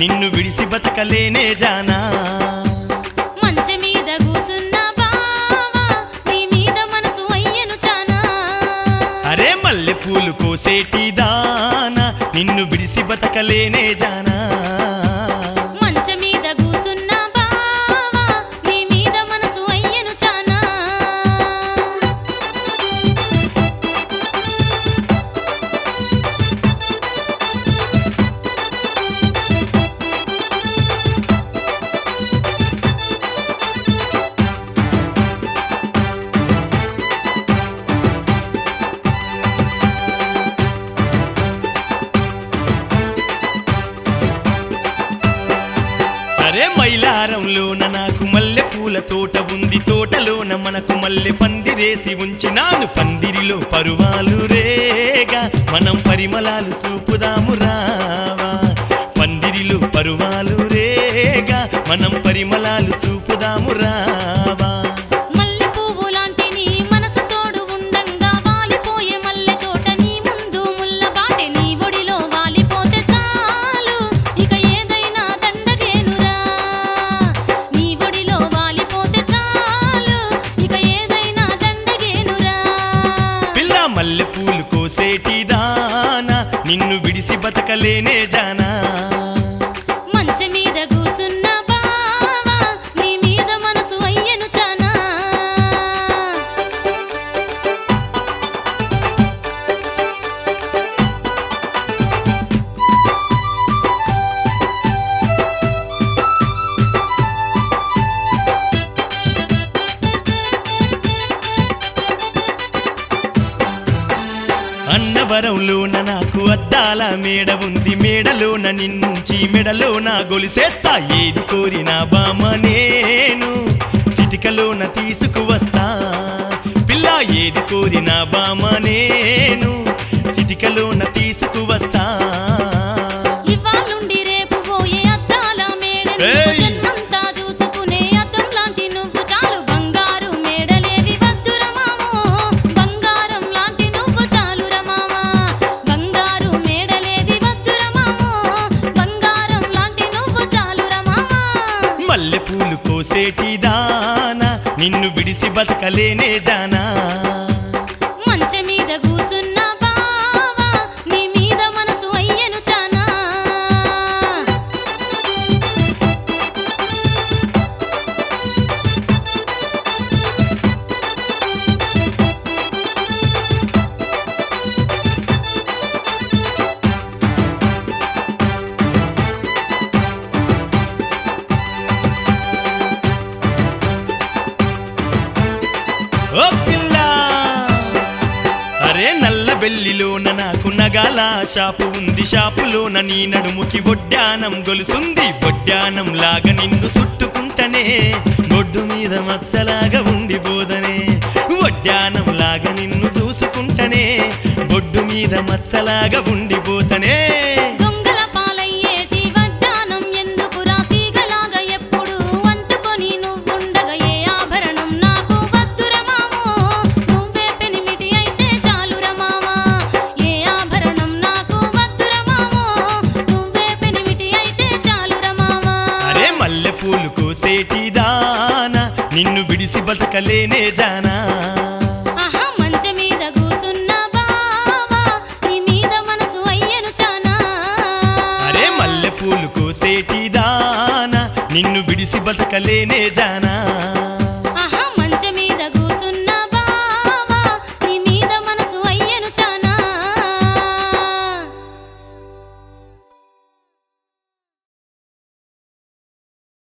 నిన్ను విడిసి బతకలేనే జానా మంచె మీద కూసున్న బావా నీ మీద మనసు అయ్యను చానా అరే మల్లె పూలు కోసేటి దానా నిన్ను విడిసి బతకలేనే జానా మంచె మీద కూసున్న బావా నీ మీద మనసు అయ్యను చానా అరే మైలారంలోన నాకు మల్లె పూల తోట ఉంది తోటలోన మనకు మల్లె పందిరేసి ఉంచినాను పందిరిలో పరువాలు రేగా మనం పరిమళాలు చూపుదాము రావా పందిరిలో పరువాలు రేగా మనం పరిమళాలు చూపుదాము రావా మల్లె పువ్వు లాంటి నీ మనసు తోడు ఉండంగా వాలిపోయే మల్లె తోట నీ ముందు ముల్ల బాటె నీ ఒడిలో వాలిపోతే చాలు ఇక ఏదైనా దండగేనురా నీ ఒడిలో వాలిపోతే చాలు ఇక ఏదైనా దండగేనురా పిల్ల మల్లె పూలు కోసేటి దానా నిన్ను విడిసి బతకలేనే జానా మంచె మీద కూసున్న బావా నీ మీద మనసు అయ్యను చానా అన్నవరంలోన నాకు అద్దాల మేడ ఉంది మేడలోన నిన్నుంచి మెడలోన గొలిసేత్తా ఏది కోరినా బామ నేను సిటికలోన తీసుకువస్తా పిల్ల ఏది కోరినా బామ నేను సిటికలోన తీసుకువస్తా ఇవాళుండి రేపు పోయే అద్దాల మేడని ఏయ్! జన్మంతా చూసుకునే అద్దం లాంటి నువ్వు చాలు బంగారు మేడలేవి వద్దుర మామో బంగారం లాంటి నువ్వు చాలు రమామా బంగారు మేడలేవి వద్దుర మామో బంగారం లాంటి నువ్వు చాలు రమామా మల్లె పూలు కోసేటి దానా నిన్ను విడిసి బతకలేనే జానా మంచె మీద కూసున్న బావా నీ మీద మనసు అయ్యను చానా ఓ పిల్ల అరే నల్ల బెల్లిలోన నాకు నగాల షాపు ఉంది షాపులోన నీ నడుముకి వడ్డానం గొలుసుంది వడ్డానం లాగా నిన్ను చుట్టుకుంటనే బొడ్డు మీద మచ్చలాగా ఉండి బోదనే వడ్డానం లాగా నిన్ను చూసుకుంటనే బొడ్డు మీద మచ్చలాగా ఉండిపోతనే దొంగల పాలయ్యేటి వడ్డానం ఎందుకురా తీగలాగా ఎప్పుడు అంటుకొని నువ్వుండగా ఏ ఆభరణం నాకు వద్దుర మామో నువ్వే పెనిమిటి అయితే చాలుర మామా ఏ ఆభరణం నాకు వద్దుర మామో నువ్వే పెనిమిటి అయితే చాలుర మామా అరే మల్లె పూలు కోసేటి దానా నిన్ను విడిసి బతకలేనే జానా ఆహా మంచె మీద కూసున్న బావా నీ మీద మనసు అయ్యను చానా అరే మల్లె పూలు కోసేటి దానా నిన్ను విడిసి బతకలేనే జానా